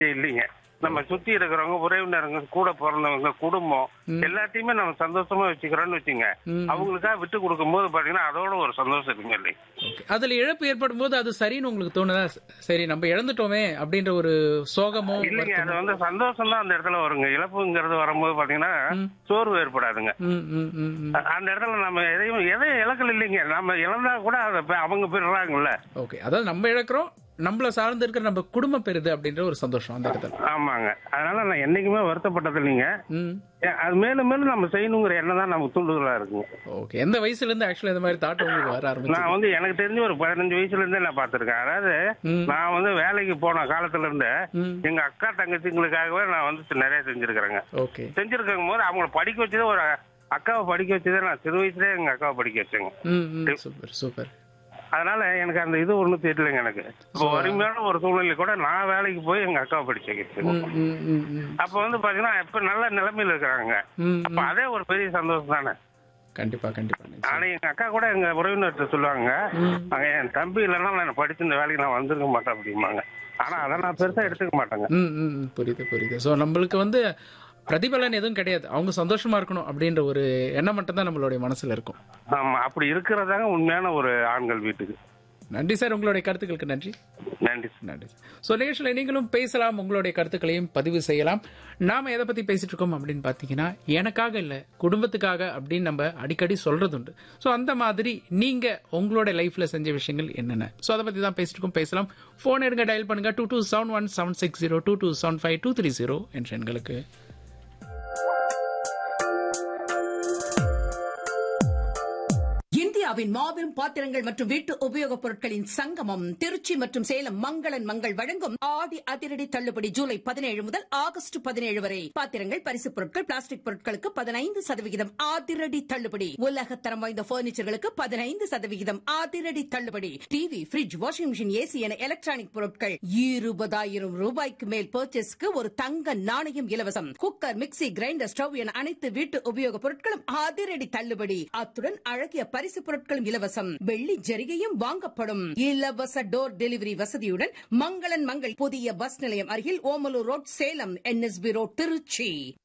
இல்லைங்க நம்ம சுத்தி இருக்கிறவங்க உறவினருங்க கூட பிறந்தவங்க குடும்பம் எல்லாத்தையுமே நம்ம சந்தோஷமா வச்சுக்கிறோம்னு வச்சுங்க ம். அவங்களுக்காக விட்டு கொடுக்கும் போது பாத்தீங்கன்னா அதோட ஒரு சந்தோஷம் இருக்குங்க இல்லை ஓகே அதுல இழப்பு ஏற்படும் போது அது சரின்னு உங்களுக்கு தோணுதா சரி நம்ம இழந்துட்டோமே அப்படின்ற ஒரு சோகமோ இல்லைங்க அது வந்து சந்தோஷம் தான் அந்த இடத்துல வருங்க இழப்புங்கிறது வரும்போது பாத்தீங்கன்னா சோர்வு ஏற்படாதுங்க ம், ம், ம், ம். அ- அந்த இடத்துல நம்ம எதையும் எதையும் இழக்கல இல்லைங்க நம்ம இழந்தா கூட அதை ப- அவங்க பெறுறாங்கல்ல ஓகே அதாவது நம்ம இழக்கிறோம் நம்மள சார்ந்து இருக்கிற நம்ம குடும்பம் பெறுது அப்படின்ற ஒரு சந்தோஷம் அந்த இடத்துல ஆமாங்க அதனால நான் என்னைக்குமே வருத்தப்பட்டது இல்லைங்க ம் ஏ- அது மேலும் மேலும் நம்ம செய்யணுங்கிற எண்ணம் தான் நமக்கு தூண்டுதலா இருக்குங்க ஓகே எந்த வயசுல இருந்து ஆக்சுவலா இந்த மாதிரி தாட் உங்களுக்கு வர ஆரம்பிச்சு நான் வந்து எனக்கு தெரிஞ்சு ஒரு பதினஞ்சு வயசுல இருந்தே நான் பார்த்திருக்கேன் அதாவது ம். நான் வந்து வேலைக்கு போன காலத்துல இருந்து ம் எங்க அக்கா தங்கச்சிங்களுக்காகவே நான் வந்து நிறைய செஞ்சிருக்கிறேங்க ஓகே செஞ்சிருக்கும் போது அவங்கள படிக்க வச்சதே ஒரு அக்காவை படிக்க வச்சதே நான் சிறு வயசுலயே எங்க அக்காவை படிக்க வச்சேங்க ம் ம் சூப்பர் சூப்பர் அதனால எனக்கு அந்த இது ஒண்ணும் தெரியலங்க எனக்கு இப்போ வறுமையான ஒரு சூழ்நிலை கூட நான் வேலைக்கு போய் எங்க அக்காவை படிக்க வைக்கிறேன் ம் ம் ம் ம் அப்ப வந்து பாத்தீங்கன்னா இப்ப நல்ல நிலைமையில இருக்கிறாங்க ம் அப்ப அதே ஒரு பெரிய சந்தோஷம் தானே கண்டிப்பா கண்டிப்பா நிச்சயம். ஆனா எங்க அக்கா கூட எங்க உறவினர்கிட்ட சொல்லுவாங்க அங்க என் தம்பி இல்லைன்னா நான் படிச்சு இந்த வேலைக்கு நான் வந்திருக்க மாட்டேன் அப்படிம்பாங்க ஆனா அதை நான் பெருசா எடுத்துக்க மாட்டேங்க ம் ம் ம், புரியுது புரியுது ஸோ நம்மளுக்கு வந்து பிரதிபலன் எதுவும் கிடையாது அவங்க சந்தோஷமா இருக்கணும் அப்படின்ற ஒரு எண்ணம் மட்டும் தான் நம்மளுடைய மனசுல இருக்கும் ஆமா அப்படி இருக்கிறதாங்க உண்மையான ஒரு ஆண்கள் வீட்டுக்கு நன்றி சார் உங்களுடைய கருத்துக்களுக்கு நன்றி நன்றி நன்றி ஸோ நிகழ்ச்சியில் நீங்களும் பேசலாம் உங்களுடைய கருத்துக்களையும் பதிவு செய்யலாம் நாம எதை பத்தி பேசிட்டு இருக்கோம் அப்படின்னு பாத்தீங்கன்னா எனக்காக இல்ல குடும்பத்துக்காக அப்படின்னு நம்ம அடிக்கடி சொல்றது உண்டு ஸோ அந்த மாதிரி நீங்க உங்களோட லைஃப்ல செஞ்ச விஷயங்கள் என்னென்ன ஸோ அதை பத்தி தான் பேசிட்டு இருக்கோம் பேசலாம் போன் எடுங்க டயல் பண்ணுங்க two two seven one seven six zero two two seven five two three zero என்ற எண்களுக்கு இந்தியாவின் மாபெரும் பாத்திரங்கள் மற்றும் வீட்டு உபயோகப் பொருட்களின் சங்கமம் திருச்சி மற்றும் சேலம் மங்களன் மங்கள் வழங்கும் ஆடி அதிரடி தள்ளுபடி ஜூலை பதினேழு முதல் ஆகஸ்ட் பதினேழு வரை பாத்திரங்கள் பரிசுப் பொருட்கள் பிளாஸ்டிக் பொருட்களுக்கு பதினைந்து சதவிகிதம் அதிரடி தள்ளுபடி உலகத்தரம் வாய்ந்த பர்னிச்சர்களுக்கு பதினைந்து சதவிகிதம் அதிரடி தள்ளுபடி TV fridge washing machine AC என எலக்ட்ரானிக் பொருட்கள் இருபதாயிரம் ரூபாய்க்கு மேல் பர்ச்சேஸ்க்கு ஒரு தங்க நாணயம் இலவசம் குக்கர் மிக்ஸி கிரைண்டர் ஸ்டவ் என அனைத்து வீட்டு உபயோகப் பொருட்களும் அதிரடி தள்ளுபடி அத்துடன் அழகிய பரிசு பொருட்களும் இலவசம் வெள்ளி ஜரிகையும் வாங்கப்படும் இலவச டோர் டெலிவரி வசதியுடன் மங்களன் மங்கள் புதிய பஸ் நிலையம் அருகில் Omalur road Salem NSB road Trichy